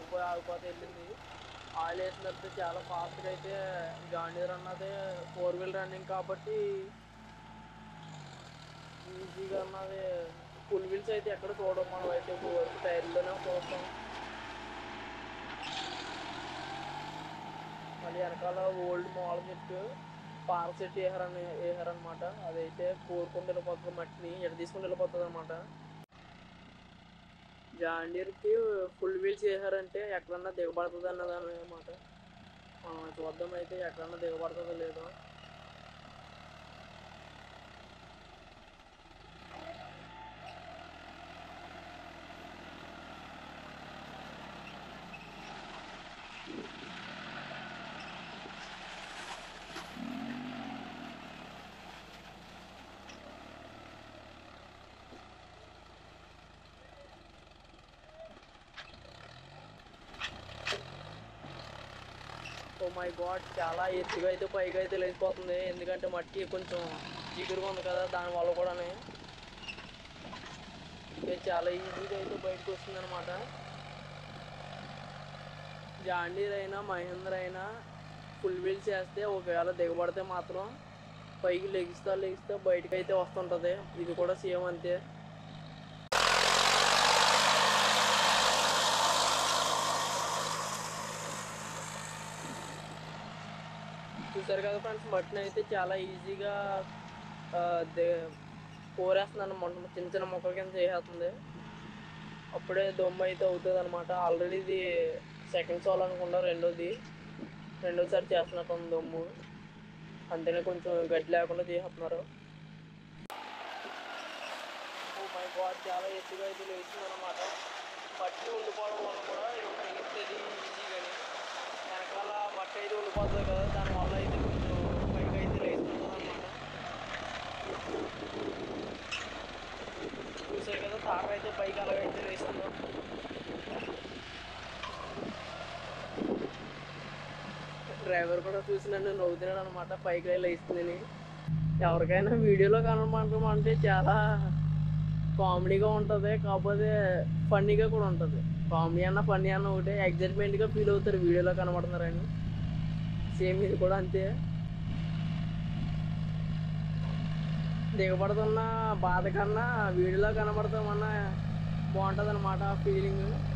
ఆగిపోయి ఆగిపోతే వెళ్ళింది ఆయిల్ వేసినప్పుడు చాలా ఫాస్ట్గా అయితే జాండీర్ అన్నది ఫోర్ వీల్ రన్నింగ్ కాబట్టి ఈజీగా అన్నది ఫుల్ వీల్స్ అయితే ఎక్కడ చూడడం మనం అయితే ఇప్పుడు వరకు టైర్లోనే చూస్తాం మళ్ళీ వెనకాల ఓల్డ్ మాల్ చెట్టు పాల చెట్టు వేసారని వేసారనమాట అదైతే కోరుకుంటూ వెళ్ళిపోతుంది మట్టిని ఎడ తీసుకుని వెళ్ళిపోతుంది అనమాట జాండీర్కి ఫుల్ వీల్స్ వేసారంటే ఎక్కడన్నా దిగబడుతుంది అన్నది అనమాట మనం చూద్దాం అయితే ఎక్కడన్నా దిగబడుతుందో లేదో ఓ మై గాడ్ చాలా ఎత్తుగా అయితే పైకి అయితే లేచిపోతుంది ఎందుకంటే మట్టి కొంచెం జిగురుగా ఉంది కదా దానివల్ల కూడానే ఇది చాలా ఈజీగా అయితే బయటకు వస్తుంది అనమాట జాండీర్ అయినా మహేంద్ర అయినా ఫుల్ వీల్ చేస్తే ఒకవేళ దిగబడితే మాత్రం పైకి లెగిస్తా లెగిస్తా బయటకు అయితే వస్తుంటుంది ఇది కూడా సేమ్ అంతే చూసారు కదా ఫ్రెండ్స్ మట్టిని అయితే చాలా ఈజీగా ఆ, దే- కోరేస్తున్నాను మొన్న చిన్న చిన్న మొక్కల కింద చేసేస్తుంది అప్పుడే దొమ్మ అయితే అవుతుంది అనమాట ఆల్రెడీ ఇది సెకండ్ సాల్ అనుకుంటా రెండోది రెండోసారి చేస్తున్నట్టు ఉంది దొమ్ము అంతేనే కొంచెం గడ్డి లేకుండా చేస్తున్నారు ఓ మై గాడ్ చాలా ఎత్తుగా అయితే లేస్తుంది అనమాట మట్టి ఉండిపోవడం వల్ల కూడా ఇది తెగిస్తుంది ఈజీగాని వెనకాల మట్టి అయితే ఉండిపోతుంది కదా దానివల్ల అయితే కొంచెం పైకి అయితే లేస్తుంది అనమాట చూసారు కదా తాక అయితే పైకి అలాగైతే లేస్తుందో డ్రైవర్ కూడా చూసి నన్ను నవ్వుతున్నాడు అనమాట పైకి లేస్తుందని ఎవరికైనా వీడియోలో కనపడటం అంటే చాలా కామెడీగా ఉంటుంది కాకపోతే ఫన్నీగా కూడా ఉంటుంది కామెడీ అన్న ఫన్నీ అన్న ఒకటే ఎగ్జైట్మెంట్గా ఫీల్ అవుతారు వీడియోలో కనబడుతున్నారని సేమ్ ఇది కూడా అంతే దిగబడుతున్న బాధ కన్నా వీడియోలో కనబడతామన్నా బాగుంటుంది అనమాట ఫీలింగ్